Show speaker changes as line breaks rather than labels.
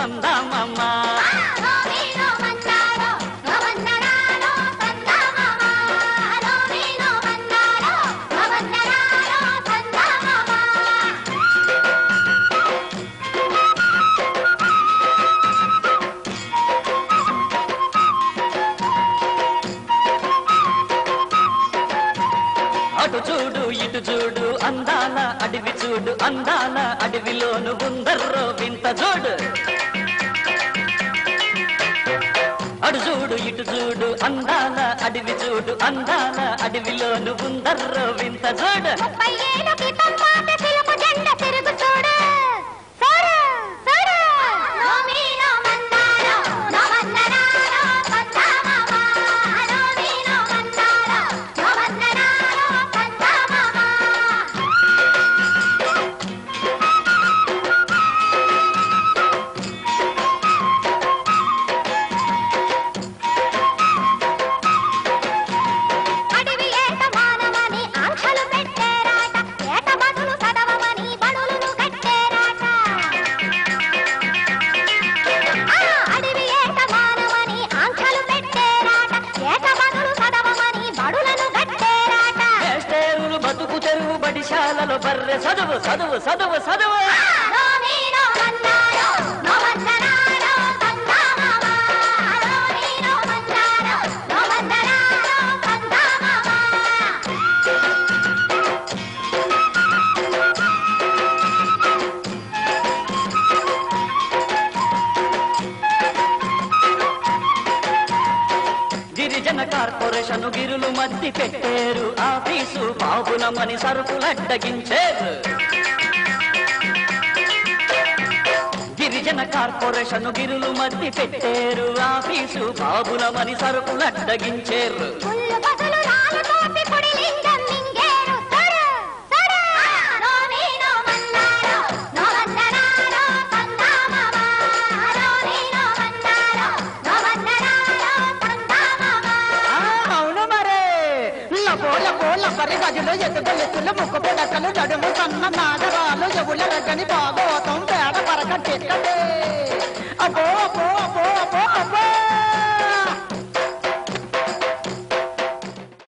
సందామమ్మ అటు చూడు ఇటు చూడు అందాల అడవి చూడు అందాల అడవిలోను ఉందర్రో వింత చూడు అటు చూడు ఇటు చూడు అందాల అడవి చూడు అందాల అడవిలోను ఉందర్రో వింత చూడు
అడవి ఏట మానవని ఆంక్షలు పెట్టేరాట ఏట బదులు చదవమని బడులను కట్టేరాట ఆ అడవి ఏట మానవని ఆంక్షలు పెట్టేరాట ఏట బదులు చదవమని బడులను కట్టేరాట
వేస్తేరులు బతుకు తెరువు బడిశాలలో బర్రె చదువు చదువు చదువు చదువు
రోమీనో మన్నారో నోవందనారో సందామామ రోమీనో మన్నారో నోవందనారో సందామామ
గిరిజన కార్పొరేషన్ గిరులు మద్ది పెట్టేరు ఆఫీసు బాబులమని సరుకులడ్డగించేరు గిరిజన కార్పొరేషన్ గిరులు మద్ది పెట్టేరు ఆఫీసు బాబులమని సరుకులడ్డగించేరు
పుల్లు పసులు రాళ్ళతోటి పొడి లింగం మింగేరు సరు సరు రోమీనో మన్నారో నోవందనారో సందామామ రోమీనో మన్నారో నోవందనారో సందామామ
ఆ, అవును మరే లబో లబో లబ్బరి గజలు ఎత్తుగలెత్తులు ముక్కు పొడకలు నడుము సన్న నాగరాలు ఎవుల రగ్గని భాగవతం పేడ పరక చెక్కడే అబ్బో అబ్బో